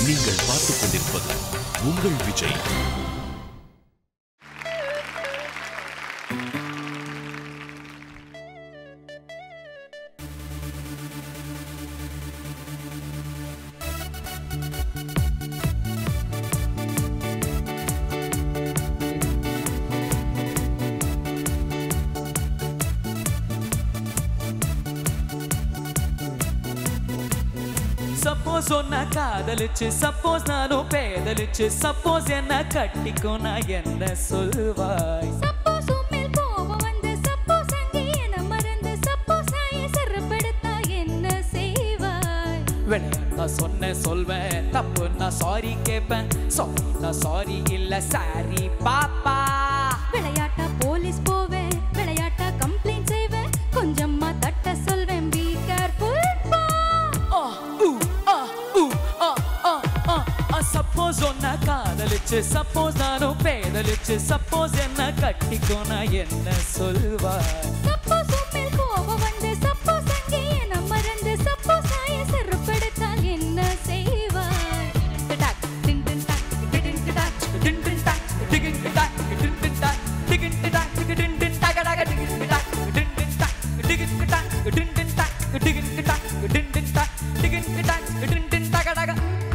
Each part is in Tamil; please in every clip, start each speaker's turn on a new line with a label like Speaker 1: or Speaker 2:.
Speaker 1: நீங்கள் பார்த்துக் கொண்டிருப்பது உங்கள் விஜய்
Speaker 2: சப்போஸ் ஒன்ன காதலிச்சு சப்போஸ் நானும் பேதலிச்சு சப்போஸ் என்ன கட்டிக்கும் நான் என்ன சொல்வாய்
Speaker 3: சப்போஸ் உம்மேல் கோபம் வந்து சப்போஸ் அங்கே என மறந்து சப்போஸ் நான் சிறப்படுத்தா என்ன செய்வாய்
Speaker 2: விளையாட்டா சொன்னேன் சொல்வேன் தப்பு நான் சாரி கேட்பேன் சாரி நான் சாரி இல்ல சாரி பாப்பா
Speaker 3: விளையாட்டா போலீஸ் போவேன் விளையாட்டா கம்ப்ளைண்ட் செய்வேன் கொஞ்சமா தட்ட சொல்வேன் பி கேர்ஃபுல் பா
Speaker 2: ஆ, ஊ, ஆ, ஊ, ஆ, ஆ, ஆ, ஆ, சப்போஸ் ஒன்ன காதலிச்சு சப்போஸ் நானும் பேதலிச்சு சப்போஸ் என்ன கட்டிக்கும் நான் என்ன சொல்வாய்
Speaker 3: சப்போஸ் உம்மேல் கோபம் வந்து சப்போஸ் அங்கே என மறந்து சப்போஸ் நான் சிறப்படுத்தால் என்ன செய்வாய் டக் டின் டின் டக் டின் டின் டக்
Speaker 2: டின் டின் டாக், டிகின் டின் டாக், டின் டின் டாக், டிகின் டின் டாக், டிகின் டின் டாக டாக, டிகின் டின் டாக், டின் டின் டாக், டிகின் டின் டாக், டின் டின் டாக், டிகின் டின் டாக், டின் டின் டாக், டிகின் டின் டாக், டின் டின் டாக டாக.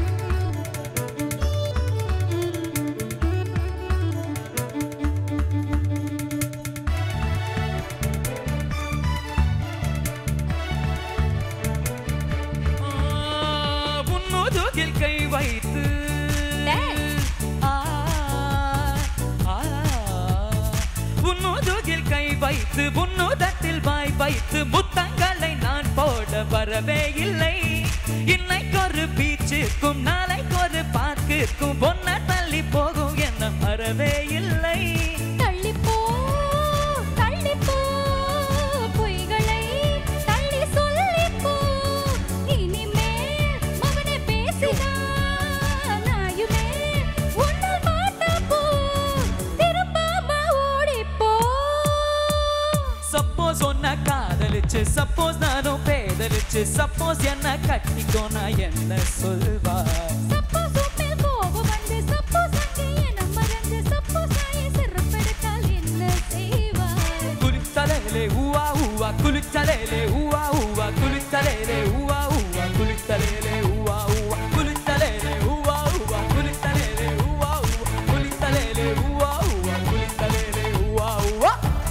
Speaker 2: ஆ, உன் முதுகில் கை வைத்து
Speaker 3: டேய்.
Speaker 2: ஆ, ஆ, உன் முதுகில் கை வைத்து உன்னுதட்டில் வாய் வைத்து முத்தங்களை நான் போட வரவே இல்லை இன்னைக்கு ஒரு பீச்சுக்கும் நாளைக்கு ஒரு பார்க்குக்கும் ஒன்ன தள்ளி போகும் என்ன வரவே இல்லை
Speaker 3: தள்ளி போ தள்ளி போ பொய்களை தள்ளி சொல்லி போ இனிமேல் மகனே பேசினா நாயுமே உன்னால் மாட்ட போ திரும்பாம ஓடி போ
Speaker 2: சப்போஸ் ஒன்ன காதலிச்சு சப்போஸ் நானும் பேதலிச்சு சப்போஸ் என்ன கட்டிக்கோ நான் என்ன சொல்வாய்
Speaker 3: சப்போஸ் உம்மேல் கோபம் வந்து சப்போஸ் அங்கே என மறந்து சப்போஸ் நான் சிறப்பெடுத்தால் என்ன செய்வாய்
Speaker 2: குளித்தலையிலே ஊவா ஊவா குளித்தலையிலே ஊவா ஊவா குளித்தலையிலே ஊவா ஊவா குளித்தலையிலே ஊவா ஊவா குளித்தலையிலே ஊவா ஊவா குளித்தலையிலே ஊவா ஊவா குளித்தலையிலே ஊவா ஊவா குளித்தலையிலே ஊவா ஊவா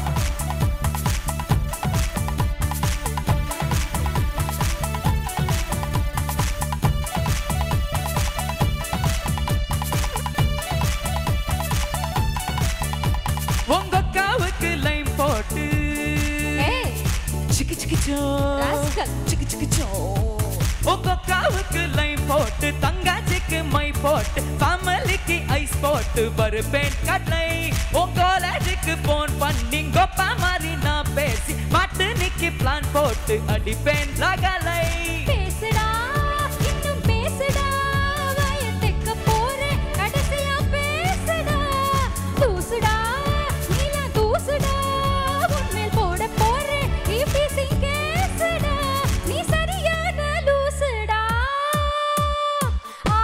Speaker 2: உங்க காவுக்கு லைன் போட்டு
Speaker 3: ஏய்
Speaker 2: சிக்கி சிக்கி சோ
Speaker 3: Rascal.
Speaker 2: சிக்கி சிக்கி சோ உங்க காவுக்கு லைன் போட்டு தங்காச்சிக்கு மை போட்டு ஃபேமிலிக்கு ஐஸ் போட்டு வருப்பேன் கடலை உங்க காலேஜுக்கு போன் பண்ணி கொப்பா மாதிரி நான் பேசி மாட்டு நிக்கி பிளான் போட்டு அடிப்பேன் ரகலை
Speaker 3: பேசுடா இன்னும் பேசுடா வாயை தைக்க போறேன் கடைசியா பேசுடா தூசுடா நீலா தூசுடா உன்மேல் போட போறேன் இபிசி கேசுடா நீ சரியான லூசுடா ஆ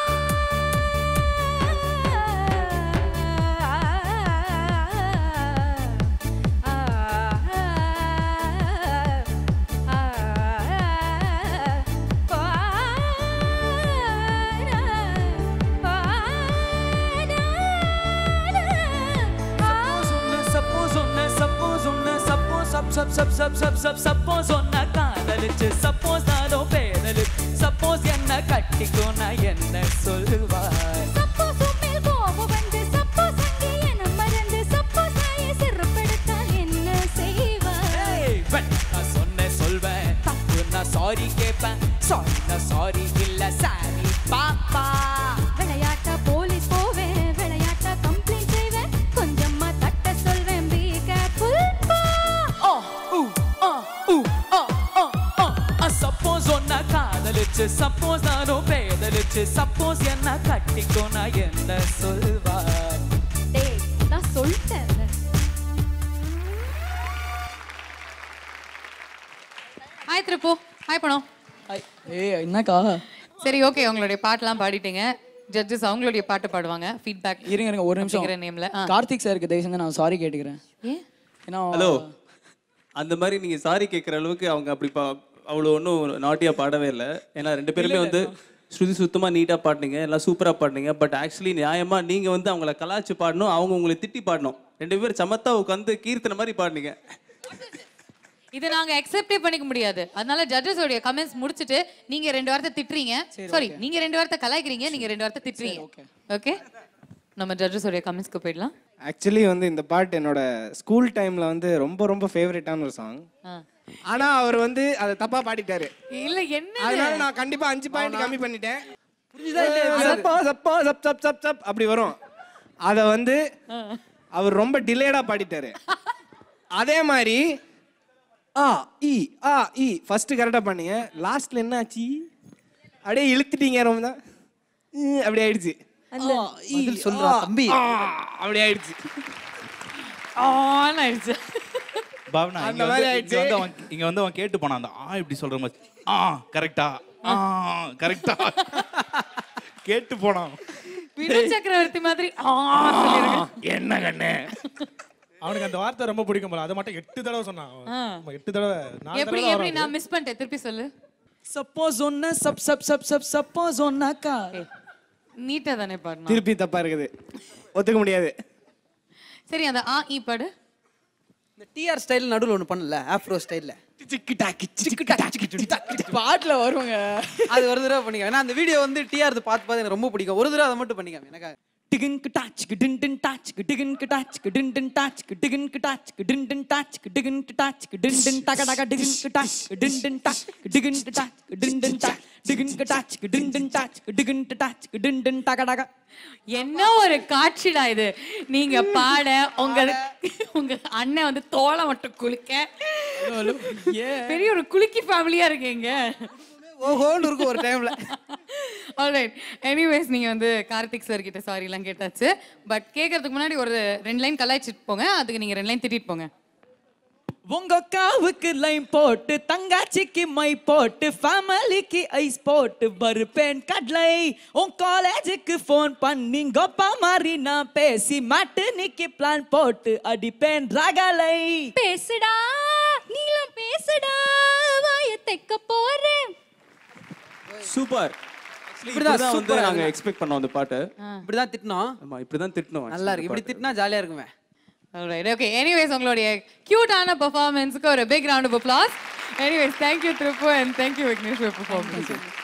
Speaker 2: சப்போஸ் ஒன்னு சப்போஸ் ஒன்னு சப்போஸ் சப் சப் சப் சப் சப் சப் சப்போஸ் ஒன்ன காதலிச்சு சப்போஸ் நானும் பேதலு சப்போஸ் என்ன கட்டிக்கோ நான் என்ன சொல்லுவாய்
Speaker 3: சப்போஸ் உம்மேல் கோபம் வந்து சப்போஸ் அங்கே என மறந்து சப்போஸ் நான் சிறப்படுத்தால் என்ன செய்வாய்
Speaker 2: ஏய், when நான் சொன்னேன் சொல்வேன் தப்பு நான் சாரி கேட்பேன் சாரி நான் சாரி இல்ல சாரி பாப்பா
Speaker 3: விளையாட்டா போலீஸ் போவேன் விளையாட்டா கம்ப்ளைண்ட் செய்வேன் கொஞ்சமா தட்ட சொல்வேன் பி கேர்ஃபுல் பா
Speaker 2: ஓ ஊ ஆ ஊ ஆ ஆ ஆ ஆ சப்போஸ் ஒன்ன காதலிச்சு சப்போஸ் நானும் பேதலிச்சு சப்போஸ் என்ன கட்டிக்கோ நான் என்ன சொல்வாய்
Speaker 3: டேய் நான் சொல்லிட்டேன்
Speaker 4: ஹாய் திருப்போ ஹாய் பணம்
Speaker 5: ஏய் என்னக்கா
Speaker 4: சரி ஓகே உங்களுடைய பாட்டெல்லாம் பாடிட்டீங்க ஜட்ஜஸ் அவங்களுடைய பாட்டு பாடுவாங்க ஃபீட்பேக்
Speaker 2: இருங்க இருங்க ஒரு நிமிஷம்
Speaker 4: அப்படிங்கிற நேம்ல
Speaker 2: கார்த்திக் சாருக்கு தயவு செஞ்சு நான் சாரி கேட்டுக்கிறேன்
Speaker 4: ஏன்
Speaker 2: ஏன்னா
Speaker 5: ஹலோ அந்த மாதிரி நீங்க சாரி கேட்குற அளவுக்கு அவங்க அப்படி பா அவ்வளோ ஒன்றும் நாட்டியா பாடவே இல்லை ஏன்னா ரெண்டு பேருமே வந்து ஸ்ருதி சுத்தமா நீட்டா பாடினீங்க எல்லாம் சூப்பரா பாடினீங்க பட் ஆக்சுவலி நியாயமா நீங்க வந்து அவங்கள கலாச்சு பாடணும் அவங்க உங்களை திட்டி பாடணும் ரெண்டு பேரும் சமத்தா உட்காந்து கீர்த்தனை மாதிரி பாடினீங்க
Speaker 4: இதை நாங்க அக்செப்டே பண்ணிக்க முடியாது அதனால ஜட்ஜஸ் உடைய கமெண்ட்ஸ் முடிச்சிட்டு நீங்க ரெண்டு வார்த்தை திட்டுறீங்க சாரி நீங்க ரெண்டு வார்த்தை கலாய்க்கிறீங்க நீங்க ரெண்டு வார்த்தை திட்டுறீங்க ஓகே நம்ம ஜட்ஜஸ் உடைய கமெண்ட்ஸ்க்கு போயிடலாம்
Speaker 6: ஆக்சுவலி வந்து இந்த பாட்டு என்னோட ஸ்கூல் டைம்ல வந்து ரொம்ப ரொம்ப ஃபேவரட்டான ஒரு சாங்
Speaker 4: ஆ.
Speaker 6: ஆனா அவர் வந்து அதை தப்பா பாடிட்டாரு
Speaker 4: இல்ல என்ன
Speaker 6: அதனால நான் கண்டிப்பா அஞ்சு பாயிண்ட் கம்மி பண்ணிட்டேன் சப்பா சப்பா சப் சப் சப் சப் அப்படி வரும் அத வந்து அவர் ரொம்ப டிலேடா பாடிட்டாரு அதே மாதிரி ஆ இ ஆ இ ஃபர்ஸ்ட் கரெக்டா பண்ணீங்க லாஸ்ட்ல என்ன ஆச்சு அப்படியே இழுத்துட்டீங்க ரொம்ப தான் ம், அப்படி ஆயிடுச்சு
Speaker 2: பதில் சொல்றா தம்பி
Speaker 6: ஆ, அப்படி ஆயிடுச்சு
Speaker 4: ஆன் ஆயிடுச்சு
Speaker 7: பாவனா
Speaker 6: அந்த
Speaker 7: இங்க
Speaker 6: மாதிரி
Speaker 7: வந்து இங்க
Speaker 6: ஆயிடுச்சு.
Speaker 7: வந்து அவன் இங்க வந்து அவன் கேட்டு போனான் அந்த ஆ இப்படி சொல்ற மாதிரி ஆ கரெக்டா ஆ கரெக்டா கேட்டு போனான்
Speaker 4: வினு சக்கரவர்த்தி மாதிரி ஆ சொல்லிருங்க
Speaker 6: என்ன கண்ணு
Speaker 8: அவனுக்கு அந்த வார்த்தை ரொம்ப பிடிக்கும் போல அதை மட்டும் எட்டு தடவை சொன்னான் அவன். ஆமா, எட்டு தடவை நாலு
Speaker 4: எப்படி
Speaker 8: தடவை
Speaker 4: எப்படி
Speaker 8: வரும்
Speaker 4: நான் மிஸ் பண்ணிட்டேன் திருப்பி சொல்லு
Speaker 2: சப்போஸ் ஒன்னு சப் சப் சப் சப் சப்போஸ் ஒன்னாக்கா
Speaker 4: நீட்டா தானே பாடணும்
Speaker 6: திருப்பி தப்பா இருக்குது ஒத்துக்க முடியாது
Speaker 4: சரி அந்த ஆ ஈ பாடு
Speaker 9: இந்த டிஆர் ஸ்டைல் நடுவில் ஒன்று பண்ணல ஆஃப்ரோ ஸ்டைலில்
Speaker 2: பாட்டுல வருவாங்க
Speaker 9: அது ஒரு தடவை பண்ணிக்க ஏன்னா அந்த வீடியோ வந்து டிஆர் பார்த்து பார்த்து எனக்கு ரொம்ப பிடிக்கும் ஒரு தடவை அதை மட்டும் பண்ணிக்காம எனக்காக
Speaker 2: டிகின் கிட்டாச் டின் டின் டாச் டிகின் கிட்டாச் டின் டின் டாச் டிகின் கிட்டாச் டின் டின் டாச் டிகின் கிட்டாச் டின் டின் டக டக டிகின் கிட்டாச் டின் டின் டாச் டிகின் கிட்டாச் டின் டின் டாச் டிகின் கிட்டாச் டின் டின் டாச் டிகின் கிட்டாச் டின் டின் டக டக
Speaker 4: என்ன ஒரு காட்சிடா இது நீங்க பாட உங்க உங்க அண்ணன் வந்து தோலை மட்டும் குளிக்க பெரிய ஒரு குலுக்கி ஃபேமிலியா இருக்கீங்க
Speaker 9: ஓஹோன்னு இருக்கும் ஒரு டைம்ல
Speaker 4: ஆல்ரைட் எனிவேஸ் நீங்க வந்து கார்த்திக் சார் கிட்ட சாரி எல்லாம் கேட்டாச்சு பட் கேட்கறதுக்கு முன்னாடி ஒரு ரெண்டு லைன் கலாய்ச்சிட்டு போங்க அதுக்கு நீங்க ரெண்டு லைன் திட்டிட்டு போங்க
Speaker 2: உங்க அக்காவுக்கு லைன் போட்டு தங்காச்சிக்கு மை போட்டு ஃபேமிலிக்கு ஐஸ் போட்டு வருப்பேன் கடலை உன் காலேஜுக்கு ஃபோன் பண்ணி கொப்பா மாதிரி நான் பேசி மாட்டு நிக்கி பிளான் போட்டு அடிப்பேன் ரகலை
Speaker 3: பேசுடா நீலம் பேசுடா வாய தைக்க போறேன்
Speaker 5: சூப்பர்
Speaker 9: இப்படிதான்
Speaker 5: இப்படிதான் வந்து
Speaker 9: super ஆ
Speaker 5: நாங்க
Speaker 9: இருக்கு.
Speaker 5: எக்ஸ்பெக்ட் பண்ணோம் அந்த பாட்டு
Speaker 9: இப்படிதான் திட்டினோம்
Speaker 5: ஆமா இப்படிதான் திட்டணும்
Speaker 9: நல்லா இருக்கு இப்படி திட்டினா ஜாலியா இருக்குமே
Speaker 4: ஆல்ரைட் ஓகே எனிவேஸ் உங்களுடைய கியூட்டான பெர்ஃபார்மன்ஸ்க்கு ஒரு big round of applause anyways thank you Thrippu and thank you Vignesh for performance